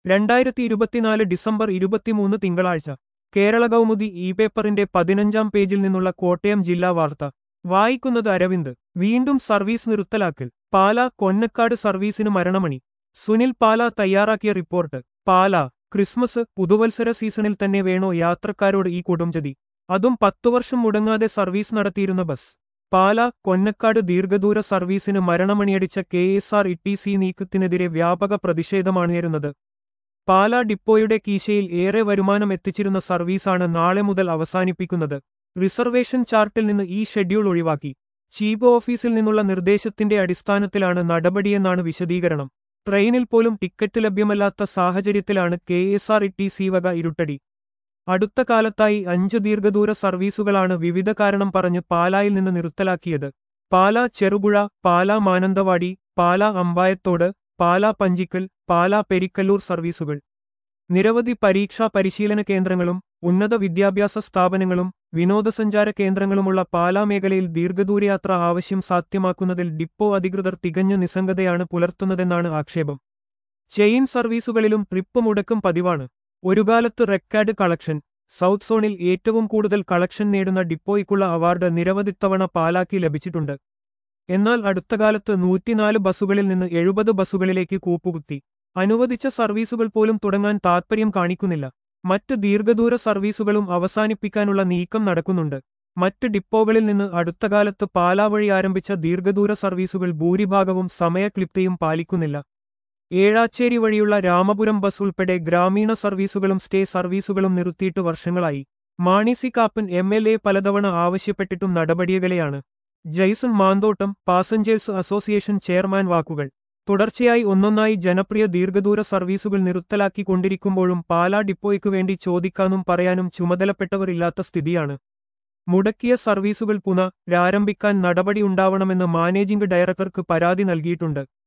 രണ്ടായിരത്തി ഇരുപത്തിനാല് ഡിസംബർ ഇരുപത്തിമൂന്ന് തിങ്കളാഴ്ച കേരള കൗമുദി ഇ പേപ്പറിന്റെ പതിനഞ്ചാം പേജിൽ നിന്നുള്ള കോട്ടയം ജില്ലാ വാർത്ത വായിക്കുന്നത് അരവിന്ദ് വീണ്ടും സർവീസ് നിർത്തലാക്കൽ പാല കൊന്നക്കാട് സർവീസിന് മരണമണി സുനിൽ പാല തയ്യാറാക്കിയ റിപ്പോർട്ട് പാല ക്രിസ്മസ് പുതുവത്സര സീസണിൽ തന്നെ വേണോ യാത്രക്കാരോട് ഈ കൊടുംചതി അതും പത്തു വർഷം മുടങ്ങാതെ സർവീസ് നടത്തിയിരുന്ന ബസ് പാല കൊന്നക്കാട് ദീർഘദൂര സർവീസിന് മരണമണിയടിച്ച K S R T C സി നീക്കത്തിനെതിരെ വ്യാപക പ്രതിഷേധമാണുയരുന്നത് പാല ഡിപ്പോയുടെ കീശയിൽ ഏറെ വരുമാനം എത്തിച്ചിരുന്ന സർവീസാണ് നാളെ മുതൽ അവസാനിപ്പിക്കുന്നത് റിസർവേഷൻ ചാർട്ടിൽ നിന്ന് ഈ ഷെഡ്യൂൾ ഒഴിവാക്കി ചീഫ് ഓഫീസിൽ നിന്നുള്ള നിർദ്ദേശത്തിന്റെ അടിസ്ഥാനത്തിലാണ് നടപടിയെന്നാണ് വിശദീകരണം ട്രെയിനിൽ പോലും ടിക്കറ്റ് ലഭ്യമല്ലാത്ത സാഹചര്യത്തിലാണ് K S R T C സി വക ഇരുട്ടടി അടുത്ത കാലത്തായി അഞ്ച് ദീർഘദൂര സർവീസുകളാണ് വിവിധ കാരണം പറഞ്ഞ് പാലായിൽ നിന്ന് നിർത്തലാക്കിയത് പാല ചെറുപുഴ പാല മാനന്തവാടി പാല അമ്പായത്തോട് പാല പഞ്ചിക്കൽ പാല പെരിക്കല്ലൂർ സർവീസുകൾ നിരവധി പരീക്ഷാ പരിശീലന കേന്ദ്രങ്ങളും ഉന്നത വിദ്യാഭ്യാസ സ്ഥാപനങ്ങളും വിനോദസഞ്ചാര കേന്ദ്രങ്ങളുമുള്ള പാലാ മേഖലയിൽ ദീർഘദൂരയാത്ര ആവശ്യം സാധ്യമാക്കുന്നതിൽ ഡിപ്പോ അധികൃതർ തികഞ്ഞ നിസ്സംഗതയാണ് പുലർത്തുന്നതെന്നാണ് ആക്ഷേപം ചെയിൻ സർവീസുകളിലും ട്രിപ്പ് മുടക്കം പതിവാണ് ഒരു കാലത്ത് റെക്കാർഡ് കളക്ഷൻ സൗത്ത് സോണിൽ ഏറ്റവും കൂടുതൽ കളക്ഷൻ നേടുന്ന ഡിപ്പോയ്ക്കുള്ള അവാർഡ് നിരവധി തവണ പാലാക്കി ലഭിച്ചിട്ടുണ്ട് എന്നാൽ അടുത്ത കാലത്ത് നൂറ്റിനാല് ബസ്സുകളിൽ നിന്ന് എഴുപത് ബസ്സുകളിലേക്ക് കൂപ്പുകുത്തി അനുവദിച്ച സർവീസുകൾ പോലും തുടങ്ങാൻ താൽപ്പര്യം കാണിക്കുന്നില്ല മറ്റ് ദീർഘദൂര സർവീസുകളും അവസാനിപ്പിക്കാനുള്ള നീക്കം നടക്കുന്നുണ്ട് മറ്റ് ഡിപ്പോകളിൽ നിന്ന് അടുത്ത കാലത്ത് പാലാ വഴി ആരംഭിച്ച ദീർഘദൂര സർവീസുകൾ ഭൂരിഭാഗവും സമയക്ലിപ്തയും പാലിക്കുന്നില്ല ഏഴാച്ചേരി വഴിയുള്ള രാമപുരം ബസ് ഉൾപ്പെടെ ഗ്രാമീണ സർവീസുകളും സ്റ്റേ സർവീസുകളും നിർത്തിയിട്ട് വർഷങ്ങളായി Mani C Kappan M L A പലതവണ ആവശ്യപ്പെട്ടിട്ടും നടപടിയകലെയാണ് Jaison Manthottam passengers association chairman വാക്കുകൾ തുടർച്ചയായി ഒന്നൊന്നായി ജനപ്രിയ ദീർഘദൂര സർവീസുകൾ നിർത്തലാക്കിക്കൊണ്ടിരിക്കുമ്പോഴും പാലാ ഡിപ്പോയ്ക്കു വേണ്ടി ചോദിക്കാനും പറയാനും ചുമതലപ്പെട്ടവർ ഇല്ലാത്ത സ്ഥിതിയാണ് മുടക്കിയ സർവീസുകൾ പുനരാരംഭിക്കാൻ നടപടിയുണ്ടാവണമെന്ന് മാനേജിംഗ് ഡയറക്ടർക്ക് പരാതി നൽകിയിട്ടുണ്ട്